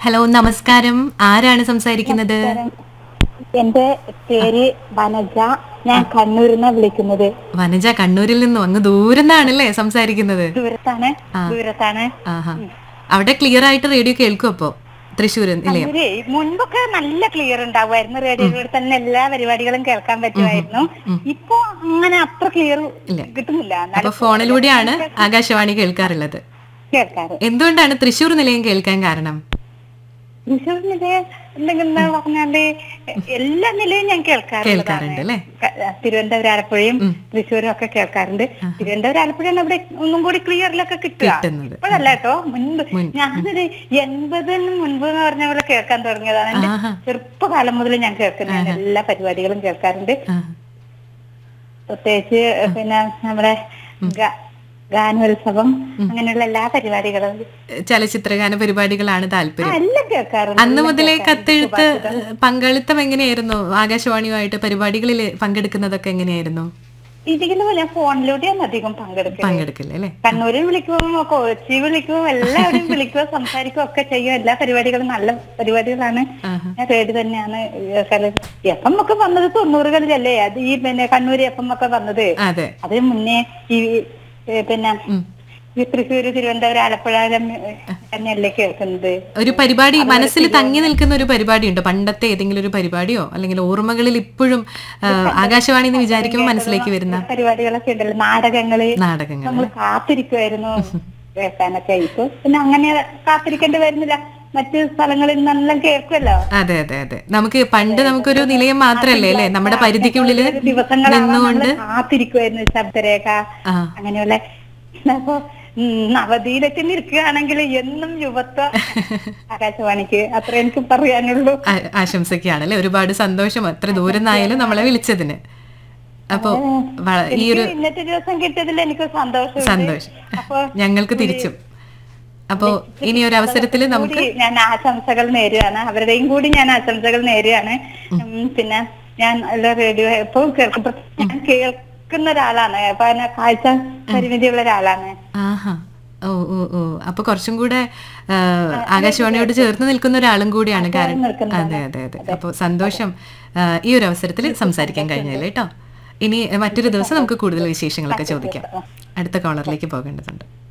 Hello നമസ്കാരം ആരാണ് സംസാരിക്കുന്നത് എന്റെ പേര് വനജ ഞാൻ കണ്ണൂരിൽ നിന്നാണ് വിളിക്കുന്നത് വനജ കണ്ണൂരിൽ നിന്നും അങ്ങ് ദൂരെന്നാണല്ലേ സംസാരിക്കുന്നത് ദൂരത്താണ് ദൂരത്താണ് ആഹാ അവിടെ ക്ലിയർ ആയിട്ട് റേഡിയോ കേൾക്കും അപ്പോ തൃശ്ശൂർ ഇല്ലേ കണ്ണൂര് മുൻപൊക്കെ നല്ല ക്ലിയർ ഉണ്ടാവുമായിരുന്നു റേഡിയോയിലൂടെ തന്നെ എല്ലാ പരിപാടികളും കേൾക്കാൻ പറ്റുമായിരുന്നു ഇപ്പൊ അങ്ങനെ അത്ര ക്ലിയർ ഇല്ല. കിട്ടുന്നില്ല അപ്പൊ എന്നാലും ഫോണിലൂടെയാണ് ആകാശവാണി കേൾക്കാറുള്ളത് കേൾക്കാറ് എന്തുകൊണ്ടാണ് തൃശ്ശൂർ നിലയം കേൾക്കാൻ കാരണം തൃശ്ശൂർ നിലയം എന്തെങ്കിലും പറഞ്ഞാല് എല്ലാ നിലയും ഞാൻ കേൾക്കാറുള്ളതാണ് കേൾക്കാറുണ്ട് അല്ലേ ക- തിരുവനന്തപുരം ആലപ്പുഴയും തൃശ്ശൂരും ഒക്കെ കേൾക്കാറുണ്ട് തിരുവനന്തപുരം ആലപ്പുഴയാണ് ഇവിടെ ഒന്നും കൂടി ക്ലിയറിലൊക്കെ കിട്ടുക കിട്ടുന്നത്. ഇപ്പോഴല്ല കേട്ടോ മുൻപ് ഞാനൊരു എൺപതിന് മുൻപ് എന്ന് പറഞ്ഞ പോലെ കേൾക്കാൻ തുടങ്ങിയതാണ് എന്റെ ആഹാ. ചെറുപ്പകാലം മുതൽ ഞാൻ കേൾക്കുന്നതാണ് എല്ലാ പരിപാടികളും കേൾക്കാറുണ്ട് ആ. പ്രത്യേകിച്ച് പിന്നെ നമ്മുടെ ഗ- ഗാനോത്സവം അങ്ങനെയുള്ള എല്ലാ പരിപാടികളും ചലച്ചിത്രഗാന പരിപാടികളാണ് ആ, താല്പര്യം എല്ലാം കേൾക്കാറുണ്ട് അന്ന് മുതലേ കത്തെഴുത്ത് പങ്കാളിത്തം എങ്ങനെയായിരുന്നു ആകാശവാണിയുമായിട്ട് പരിപാടികളിൽ പങ്കെടുക്കുന്നതൊക്കെ എങ്ങനെയായിരുന്നു ഇതിലും ഞാൻ ഫോണിലൂടെയാണ് അധികം പങ്കെടുക്കുന്നത് പങ്കെടുക്കില്ല അല്ലേ കണ്ണൂരിൽ വിളിക്കുമ്പോൾ കൊച്ചി വിളിക്കുമ്പോൾ എല്ലാവരും വിളിക്കുകയോ സംസാരിക്കുകയോ ഒക്കെ ചെയ്യും എല്ലാ പരിപാടികളും നല്ല പരിപാടികളാണ് ആഹാ. ഞാൻ റേഡി തന്നെയാണ് എപ്പം ഒക്കെ വന്നത് തൊണ്ണൂറുകളിലല്ലേ അത് ഈ പിന്നെ കണ്ണൂർ എപ്പം ഒക്കെ വന്നത് അതെ അതിന് മുന്നേ ഈ ഏ, പിന്നെ ഈ തൃശ്ശൂര് തിരുവനന്തപുരം ആലപ്പുഴ തന്നെയല്ലേ കേൾക്കുന്നത് ഒരു പരിപാടി മനസ്സിൽ തങ്ങി നിൽക്കുന്ന ഒരു പരിപാടി ഉണ്ടോ പണ്ടത്തെ ഏതെങ്കിലും ഒരു പരിപാടിയോ അല്ലെങ്കിൽ ഓർമ്മകളിൽ ഇപ്പോഴും ആ, ആകാശവാണി എന്ന് വിചാരിക്കുമ്പോൾ മനസ്സിലേക്ക് വരുന്ന പരിപാടികളൊക്കെ ഉണ്ടല്ലോ നാടകങ്ങള് നാടകങ്ങൾ നമ്മൾ കാത്തിരിക്കുമായിരുന്നു കേൾക്കാനൊക്കെ ഇപ്പൊ പിന്നെ അങ്ങനെ കാത്തിരിക്കേണ്ടി വരുന്നില്ല മറ്റു സ്ഥലങ്ങളിൽ നിന്നെല്ലാം കേൾക്കുമല്ലോ അതെ അതെ അതെ നമുക്ക് പണ്ട് നമുക്കൊരു നിലയം മാത്രല്ലേ അല്ലേ നമ്മുടെ പരിധിക്കുള്ളിൽ ദിവസങ്ങളാണ് നിന്നുകൊണ്ട് നമ്മള് കാത്തിരിക്കുമായിരുന്നു ശബ്ദരേഖ ആ അങ്ങനെയുള്ള അപ്പൊ ഉം, അവധിയിലൊക്കെ നിൽക്കുകയാണെങ്കിൽ എന്നും യുവത്വ ആകാശവാണിക്ക് അത്ര എനിക്ക് പറയാനുള്ളൂ ആ- ആശംസിക്കുകയാണല്ലേ ഒരുപാട് സന്തോഷം അത്ര ദൂരം നിന്നായാലും നമ്മളെ വിളിച്ചതിന് അപ്പോ വ- ഈ ഒരു എനിക്ക് ഇന്നത്തെ ദിവസം കിട്ടിയതിൽ എനിക്ക് സന്തോഷം സന്തോഷം അപ്പൊ ഞങ്ങൾക്ക് തിരിച്ചും അപ്പോ ഇനി ഒരു അവസരത്തിൽ നമുക്ക് കൂടി ഞാൻ ആശംസകൾ നേരുകയാണ് അവരുടെയും കൂടി ഞാൻ ആശംസകൾ നേരുകയാണ് ഉം, പിന്നെ ഞാൻ എല്ലാ റേഡിയോ എപ്പോഴും കേൾക്കും പ്രത്യേകിച്ച് ഞാൻ കേൾക്കുന്ന ഒരാളാണ് അപ്പൊ അതിന് കാഴ്ച പരിമിതിയുള്ള ഒരാളാണ് ആഹാ ഓ ഓ ഓ അപ്പൊ കുറച്ചും കൂടെ ആ, ആകാശവാണിയോട് ചേർന്ന് നിൽക്കുന്ന ഒരാളും കൂടിയാണ് കാരണം അതെ അതെ അതെ അപ്പൊ സന്തോഷം ആ, ഈ ഒരു അവസരത്തിൽ സംസാരിക്കാൻ കഴിഞ്ഞല്ലേ കേട്ടോ ഇനി മറ്റൊരു ദിവസം നമുക്ക് കൂടുതൽ വിശേഷങ്ങളൊക്കെ ചോദിക്കാം അടുത്ത കോളറിലേക്ക് പോകേണ്ടതുണ്ട്